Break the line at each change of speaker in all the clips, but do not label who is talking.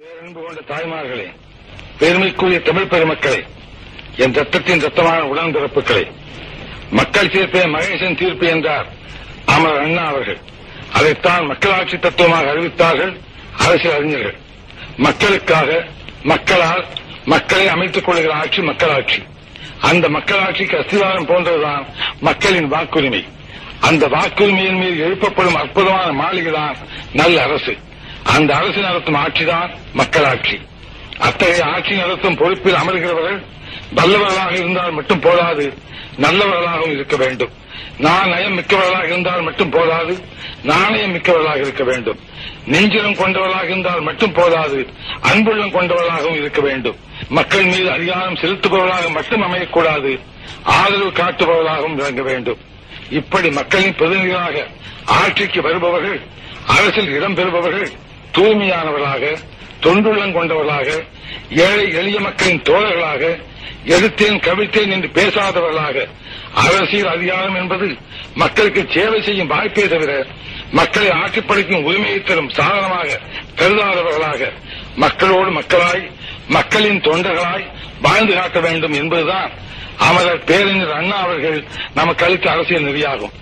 பேரன்பு கொண்ட தாய்மார்களே பெருமைக்குரிய தமிழ் பெருமக்களே என் ரத்தத்தின் ரத்தமான உடன்பிறப்புகளே மக்கள் தீர்ப்பே மகேசன் தீர்ப்பு என்றார் அமர் அண்ணா அவர்கள் அதைத்தான் மக்களாட்சி தத்துவமாக அறிவித்தார்கள் அரசியல் அறிஞர்கள் மக்களுக்காக மக்களால் மக்களை அமைத்துக் கொள்கிற ஆட்சி மக்களாட்சி அந்த மக்களாட்சிக்கு அஸ்திவாரம் போன்றதுதான் மக்களின் வாக்குரிமை அந்த வாக்குரிமையின் மீது எழுப்பப்படும் அற்புதமான மாளிகைதான் நல்ல அரசு அந்த அரசு நடத்தும் ஆட்சிதான் மக்களாட்சி அத்தகைய ஆட்சி நடத்தும் பொறுப்பில் அமர்கிறவர்கள் வல்லவர்களாக இருந்தால் மட்டும் போதாது நல்லவர்களாகவும் இருக்க வேண்டும் நான் நயம் மிக்கவர்களாக இருந்தால் மட்டும் போதாது நாணயம் மிக்கவர்களாக இருக்க வேண்டும் நெஞ்சிலம் கொண்டவர்களாக இருந்தால் மட்டும் போதாது அன்புள்ளம் கொண்டவர்களாகவும் இருக்க வேண்டும் மக்கள் மீது அதிகாரம் செலுத்துபவர்களாக மட்டும் அமையக்கூடாது ஆதரவு காட்டுபவர்களாகவும் விளங்க வேண்டும் இப்படி மக்களின் பிரதிநிதிகளாக ஆட்சிக்கு வருபவர்கள் அரசில் இடம்பெறுபவர்கள் தூய்மையானவர்களாக தொண்டுள்ளம் கொண்டவர்களாக ஏழை எளிய மக்களின் தோழர்களாக எடுத்தேன் கவிழ்த்தேன் என்று பேசாதவர்களாக அரசியல் அதிகாரம் என்பது மக்களுக்கு சேவை செய்யும் வாய்ப்பே தவிர மக்களை ஆட்சிப்படைக்கும் உரிமையை தரும் சாதனமாக கருதாதவர்களாக மக்களோடு மக்களாய் மக்களின் தொண்டர்களாய் வாழ்ந்து காட்ட வேண்டும் என்பதுதான் அமரர் பேரறிஞர் அண்ணா அவர்கள் நமக்கு அளித்த அரசியல் நெறியாகும்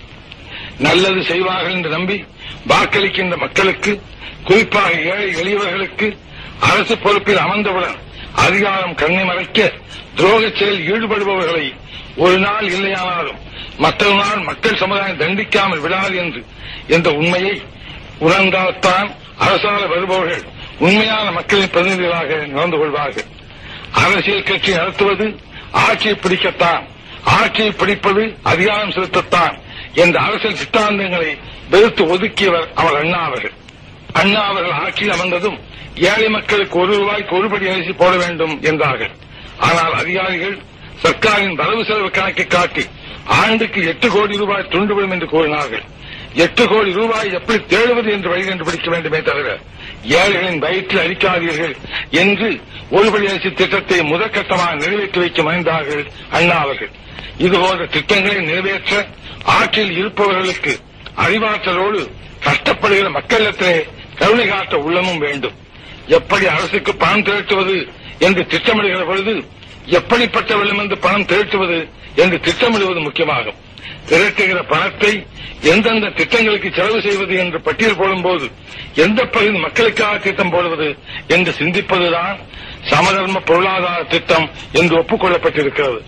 நல்லது செய்வார்கள் என்று நம்பி வாக்களிக்கின்ற மக்களுக்கு குறிப்பாக ஏழை எளியவர்களுக்கு அரசு பொறுப்பில் அமர்ந்தவுடன் அதிகாரம் கண்ணை மறைக்க துரோகச் செயல் ஈடுபடுபவர்களை ஒரு நாள் இல்லையானாலும் மற்றொரு நாள் மக்கள் சமுதாயம் தண்டிக்காமல் விடாது என்று என்ற உண்மையை உணர்ந்தால்தான் அரசால வருபவர்கள் உண்மையான மக்களின் பிரதிநிதிகளாக நடந்து கொள்வார்கள் அரசியல் கட்சி நடத்துவது ஆட்சியை பிடிக்கத்தான் ஆட்சியை பிடிப்பது அதிகாரம் செலுத்தத்தான் என்ற அரசியல் சித்தாந்தங்களை வெறுத்து ஒதுக்கியவர் அவர் அண்ணா அவர்கள் அண்ணா அவர்கள் ஆட்சியில் அமர்ந்ததும் ஏழை மக்களுக்கு ஒரு ரூபாய்க்கு ஒருபடி அரிசி போட வேண்டும் என்றார்கள் ஆனால் அதிகாரிகள் சர்க்காரின் வரவு செலவு கணக்கை காட்டி ஆண்டுக்கு எட்டு கோடி ரூபாய் துண்டுவிடும் என்று கூறினார்கள் எட்டு கோடி ரூபாய் எப்படி தேடுவது என்று வழி கண்டுபிடிக்க வேண்டுமே தவிர ஏழைகளின் வயிற்றில் அளிக்காதீர்கள் என்று ஒருபடி அரிசி திட்டத்தை முதற்கட்டமாக நிறைவேற்றி வைக்க முயன்றார்கள் அண்ணா அவர்கள் இதுபோன்ற திட்டங்களை நிறைவேற்ற ஆட்சியில் இருப்பவர்களுக்கு அறிவாற்றலோடு கஷ்டப்படுகிற மக்களிடத்திலே கருணை காட்ட உள்ளமும் வேண்டும் எப்படி அரசுக்கு பணம் திரட்டுவது என்று திட்டமிடுகிற பொழுது எப்படிப்பட்ட வெள்ளமென்று பணம் திரட்டுவது என்று திட்டமிடுவது முக்கியமாகும் திரட்டுகிற பணத்தை எந்தெந்த திட்டங்களுக்கு செலவு செய்வது என்று பட்டியல் போடும்போது எந்த பகுதி மக்களுக்காக திட்டம் போடுவது என்று சிந்திப்பதுதான் சமதர்ம பொருளாதார திட்டம் என்று ஒப்புக்கொள்ளப்பட்டிருக்கிறது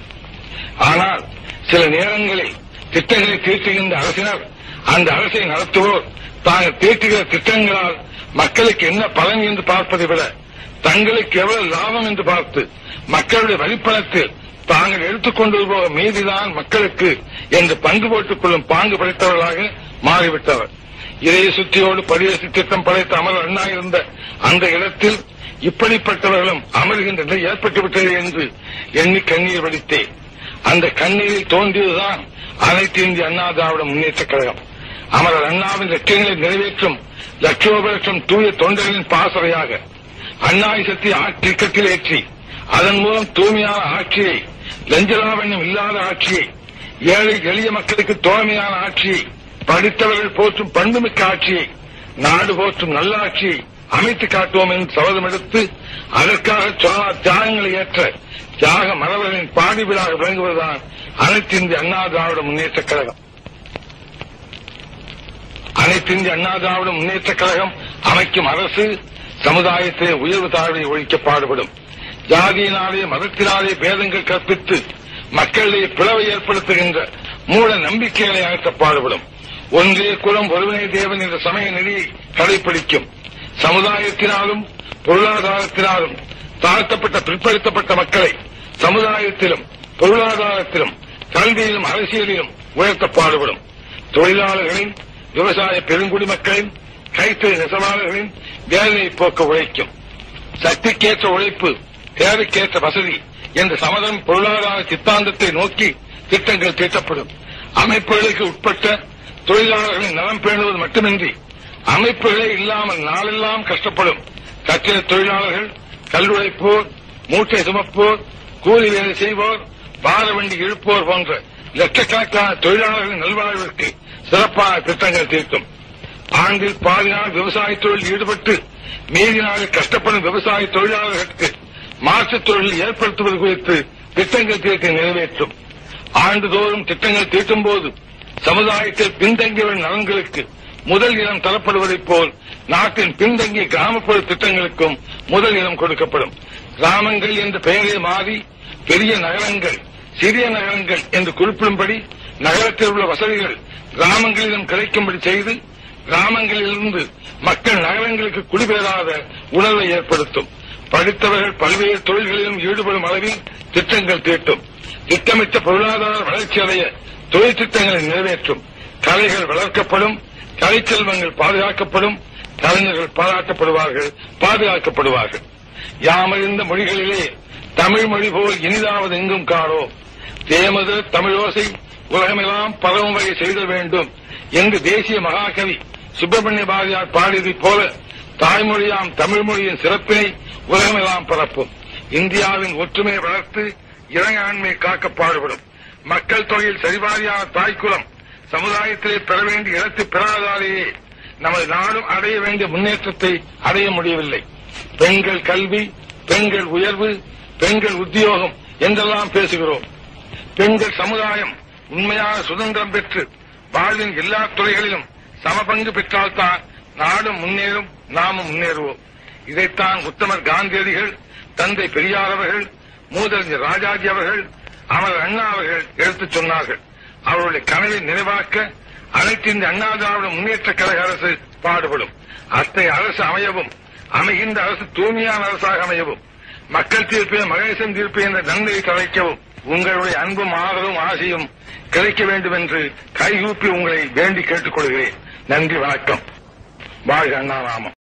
ஆனால் சில நேரங்களில் திட்டங்களை தீர்த்துகின்ற அரசினர் அந்த அரசை நடத்துவோர் தாங்கள் தீர்த்துகிற திட்டங்களால் மக்களுக்கு என்ன பலன் என்று பார்ப்பதை விட தங்களுக்கு எவ்வளவு லாபம் என்று பார்த்து மக்களுடைய வரிப்பணத்தில் தாங்கள் எடுத்துக்கொண்டு போக மீதிதான் மக்களுக்கு என்று பங்கு போட்டுக் கொள்ளும் பாங்கு படைத்தவர்களாக மாறிவிட்டவர் இதய சுத்தியோடு பரிசு திட்டம் படைத்த அமர் அண்ணா இருந்த அந்த இடத்தில் இப்படிப்பட்டவர்களும் அமர்கின்ற நிலை ஏற்பட்டுவிட்டது என்று எண்ணி கண்ணீர் வடித்தேன் அந்த கண்ணீரில் தோன்றியதுதான் அனைத்து இந்திய அண்ணா திராவிட முன்னேற்ற கழகம் அமரர் அண்ணாவின் லட்சியங்களை நிறைவேற்றும் லட்சோப லட்சம் தூய தொண்டர்களின் பாசறையாக அண்ணாயுசத்தை திட்டத்தில் ஏற்றி அதன் மூலம் தூய்மையான ஆட்சியை லஞ்சலாவண்யம் இல்லாத ஆட்சியை ஏழை எளிய மக்களுக்கு தோழமையான ஆட்சியை படித்தவர்கள் போற்றும் பண்புமிக்க ஆட்சியை நாடு போற்றும் நல்ல ஆட்சியை அமைத்து காட்டுவோம் என்று சபதம் எடுத்து அதற்காக சொன்ன தியாகங்களை ஏற்ற தியாக மரபர்களின் பாடி விழாக விளங்குவதுதான் அனைத்து இந்திய அண்ணா திராவிட முன்னேற்ற கழகம் அனைத்து இந்திய அண்ணா திராவிட முன்னேற்ற கழகம் அமைக்கும் அரசு சமுதாயத்திலே உயர்வு தாழ்வை ஒழிக்க பாடுபடும் ஜாதியினாலே மதத்தினாலே பேதங்கள் கற்பித்து மக்களிடையே பிளவை ஏற்படுத்துகின்ற மூட நம்பிக்கைகளை அகற்ற பாடுபடும் ஒன்றே குலம் ஒருவனே தேவன் என்ற சமய நெறியை கடைபிடிக்கும் சமுதாயத்தினாலும் பொருளாதாரத்தினாலும் தாழ்த்தப்பட்ட பிற்படுத்தப்பட்ட மக்களை சமுதாயத்திலும் பொருளாதாரத்திலும் கல்வியிலும் அரசியலிலும் உயர்த்த பாடுபடும் தொழிலாளர்களின் விவசாய பெருங்குடி மக்களின் கைத்தறி நெசவாளர்களின் வேலையை போக்க உழைக்கும் சக்திக்கேற்ற உழைப்பு தேவைக்கேற்ற வசதி என்ற சமதம் பொருளாதார சித்தாந்தத்தை நோக்கி திட்டங்கள் தீட்டப்படும் அமைப்புகளுக்கு உட்பட்ட தொழிலாளர்களின் நலம் பேணுவது மட்டுமின்றி அமைப்புகளே இல்லாமல் நாளெல்லாம் கஷ்டப்படும் கட்டிட தொழிலாளர்கள் கல்லுழைப்போர் மூட்டை சுமப்போர் கூலி வேலை செய்வோர் பார வண்டி இழுப்போர் போன்ற லட்சக்கணக்கான தொழிலாளர்களின் நல்வாழ்விற்கு சிறப்பான திட்டங்கள் தீர்க்கும் ஆண்டில் பாதி நாள் விவசாய தொழில் ஈடுபட்டு மீதி நாளில் கஷ்டப்படும் விவசாய தொழிலாளர்களுக்கு மாற்றுத் தொழில் ஏற்படுத்துவது குறித்து திட்டங்கள் தீர்த்து நிறைவேற்றும் ஆண்டுதோறும் திட்டங்கள் தீட்டும் போது சமுதாயத்தில் பின்தங்கியவரின் நலன்களுக்கு முதல் இடம் தரப்படுவதைப் போல் நாட்டின் பின்தங்கிய கிராமப்புற திட்டங்களுக்கும் முதல் இடம் கொடுக்கப்படும் கிராமங்கள் என்ற பெயரை மாறி பெரிய நகரங்கள் சிறிய நகரங்கள் என்று குறிப்பிடும்படி நகரத்தில் உள்ள வசதிகள் கிராமங்களிலும் கிடைக்கும்படி செய்து கிராமங்களிலிருந்து மக்கள் நகரங்களுக்கு குடிபெயராத உணர்வை ஏற்படுத்தும் படித்தவர்கள் பல்வேறு தொழில்களிலும் ஈடுபடும் அளவில் திட்டங்கள் தீட்டும் திட்டமிட்ட பொருளாதார வளர்ச்சி அடைய தொழில் திட்டங்களை நிறைவேற்றும் கலைகள் வளர்க்கப்படும் கலைச்செல்வங்கள் பாதுகாக்கப்படும் கலைஞர்கள் பாராட்டப்படுவார்கள் பாதுகாக்கப்படுவார்கள் யாமறிந்த மொழிகளிலே தமிழ் மொழி போல் இனிதாவது எங்கும் காணோம் தேமது தமிழோசை உலகமெல்லாம் பரவும் வகை செய்த வேண்டும் என்று தேசிய மகாகவி சுப்பிரமணிய பாரதியார் பாடியதைப் போல தாய்மொழியாம் தமிழ் மொழியின் சிறப்பினை உலகமெல்லாம் பரப்பும் இந்தியாவின் ஒற்றுமையை வளர்த்து இளைஞாண்மை காக்க பாடுபடும் மக்கள் தொகையில் சரிபாரியான தாய்க்குலம் சமுதாயத்திலே பெற வேண்டிய இடத்தை பெறாதாலேயே நமது நாடும் அடைய வேண்டிய முன்னேற்றத்தை அடைய முடியவில்லை பெண்கள் கல்வி பெண்கள் உயர்வு பெண்கள் உத்தியோகம் என்றெல்லாம் பேசுகிறோம் பெண்கள் சமுதாயம் உண்மையான சுதந்திரம் பெற்று வாழ்வின் எல்லா துறைகளிலும் சமபங்கு பெற்றால்தான் நாடும் முன்னேறும் நாமும் முன்னேறுவோம் இதைத்தான் உத்தமர் காந்தியடிகள் தந்தை பெரியார் அவர்கள் மூதறிஞர் ராஜாஜி அவர்கள் அமர் அண்ணா அவர்கள் எடுத்துச் சொன்னார்கள் அவருடைய கனவை நிறைவாக்க அனைத்து இந்த அண்ணா திராவிட முன்னேற்ற கழக அரசு பாடுபடும் அத்தகைய அரசு அமையவும் அமைகின்ற அரசு தூய்மையான அரசாக அமையவும் மக்கள் தீர்ப்பு மகேசன் தீர்ப்பு என்ற நன்மையை கலைக்கவும் உங்களுடைய அன்பும் ஆதரவும் ஆசையும் கிடைக்க வேண்டும் என்று கைகூப்பி உங்களை வேண்டி கேட்டுக்கொள்கிறேன் நன்றி வணக்கம் வாழ்க அண்ணா ராமம்